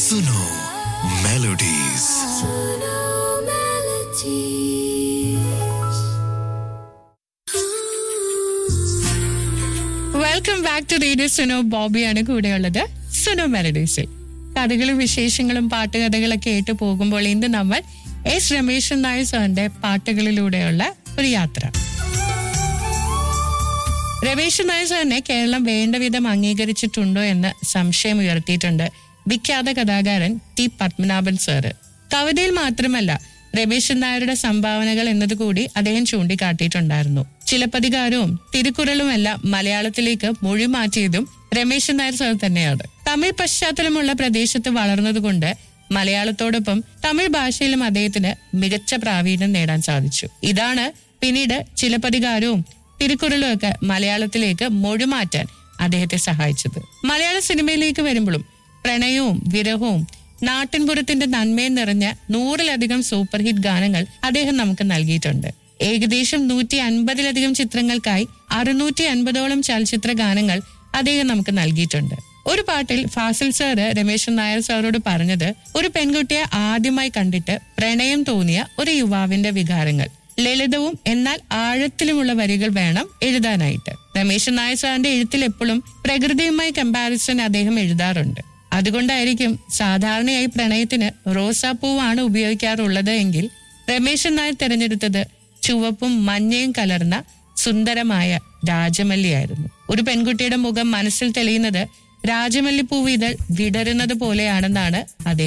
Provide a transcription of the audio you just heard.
Suno melodies welcome back to radio Suno ബോബിയാണ് കൂടെയുള്ളത് സുനോ മെലഡീസിൽ കഥകളും വിശേഷങ്ങളും പാട്ടുകഥകളൊക്കെ കേട്ട് പോകുമ്പോൾ ഇന്ന് നമ്മൾ എസ് രമേശൻ നായർ സാറിന്റെ പാട്ടുകളിലൂടെയുള്ള ഒരു യാത്ര രമേശൻ നായർ സാറിനെ കേരളം വേണ്ട വിധം അംഗീകരിച്ചിട്ടുണ്ടോ എന്ന് സംശയം ഉയർത്തിയിട്ടുണ്ട് വിഖ്യാത കഥാകാരൻ ടി പത്മനാഭൻ സാറ് കവിതയിൽ മാത്രമല്ല രമേശൻ നായരുടെ സംഭാവനകൾ എന്നതുകൂടി അദ്ദേഹം ചൂണ്ടിക്കാട്ടിയിട്ടുണ്ടായിരുന്നു ചിലപ്പതികാരവും തിരുക്കുറളുമെല്ലാം മലയാളത്തിലേക്ക് മൊഴി മാറ്റിയതും രമേശൻ നായർ സാർ തന്നെയാണ് തമിഴ് പശ്ചാത്തലമുള്ള പ്രദേശത്ത് വളർന്നതുകൊണ്ട് മലയാളത്തോടൊപ്പം തമിഴ് ഭാഷയിലും അദ്ദേഹത്തിന് മികച്ച പ്രാവീണ്യം നേടാൻ സാധിച്ചു ഇതാണ് പിന്നീട് ചിലപ്പതികാരവും തിരുക്കുറളും ഒക്കെ മലയാളത്തിലേക്ക് മൊഴിമാറ്റാൻ അദ്ദേഹത്തെ സഹായിച്ചത് മലയാള സിനിമയിലേക്ക് വരുമ്പോഴും പ്രണയവും വിരഹവും നാട്ടിൻപുറത്തിന്റെ നന്മയും നിറഞ്ഞ നൂറിലധികം സൂപ്പർ ഹിറ്റ് ഗാനങ്ങൾ അദ്ദേഹം നമുക്ക് നൽകിയിട്ടുണ്ട് ഏകദേശം നൂറ്റി അൻപതിലധികം ചിത്രങ്ങൾക്കായി അറുന്നൂറ്റി അൻപതോളം ചലച്ചിത്ര ഗാനങ്ങൾ അദ്ദേഹം നമുക്ക് നൽകിയിട്ടുണ്ട് ഒരു പാട്ടിൽ ഫാസിൽ സാറ് രമേശൻ നായർ സാറോട് പറഞ്ഞത് ഒരു പെൺകുട്ടിയെ ആദ്യമായി കണ്ടിട്ട് പ്രണയം തോന്നിയ ഒരു യുവാവിന്റെ വികാരങ്ങൾ ലളിതവും എന്നാൽ ആഴത്തിലുമുള്ള വരികൾ വേണം എഴുതാനായിട്ട് രമേശൻ നായർ സാറിന്റെ എഴുത്തിൽ എപ്പോഴും പ്രകൃതിയുമായി കമ്പാരിസൺ അദ്ദേഹം എഴുതാറുണ്ട് അതുകൊണ്ടായിരിക്കും സാധാരണയായി പ്രണയത്തിന് റോസാപ്പൂവാണ് ഉപയോഗിക്കാറുള്ളത് എങ്കിൽ രമേശൻ നായർ തിരഞ്ഞെടുത്തത് ചുവപ്പും മഞ്ഞയും കലർന്ന സുന്ദരമായ രാജമല്ലിയായിരുന്നു ഒരു പെൺകുട്ടിയുടെ മുഖം മനസ്സിൽ തെളിയുന്നത് രാജമല്ലിപ്പൂവ് ഇതൾ വിടരുന്നത് പോലെയാണെന്നാണ് അദ്ദേഹം